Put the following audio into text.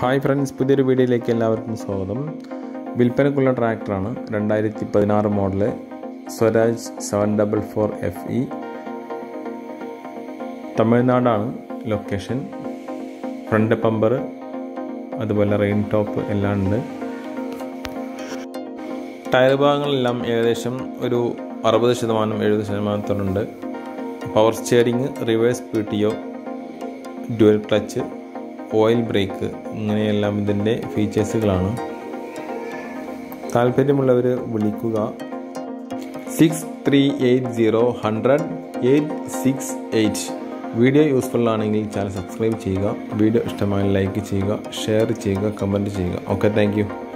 hi friends പുതിയൊരു വീഡിയോയിലേക്ക് എല്ലാവർക്കും സ്വാഗതം വിൽപ്പനക്കുള്ള ട്രാക്ടറാണ് രണ്ടായിരത്തി പതിനാറ് model Swaraj seven double four F E തമിഴ്നാടാണ് ലൊക്കേഷൻ ഫ്രണ്ട് പമ്പർ അതുപോലെ റെയിൻ ടോപ്പ് എല്ലാം ഉണ്ട് ടയർ ഭാഗങ്ങളെല്ലാം ഏകദേശം ഒരു അറുപത് ശതമാനം എഴുപത് ശതമാനത്തോടുണ്ട് power steering reverse P T O dual clutch oil brake ഇങ്ങനെയെല്ലാം ഇതിൻ്റെ ഫീച്ചേഴ്സുകളാണ് താല്പര്യമുള്ളവർ വിളിക്കുക six three eight zero hundred eight six eight video useful ആണെങ്കിൽ ചാനൽ സബ്സ്ക്രൈബ് ചെയ്യുക വീഡിയോ ഇഷ്ടമായി ലൈക്ക് ചെയ്യുക ഷെയർ ചെയ്യുക കമൻറ്റ് ചെയ്യുക ഓക്കെ താങ്ക്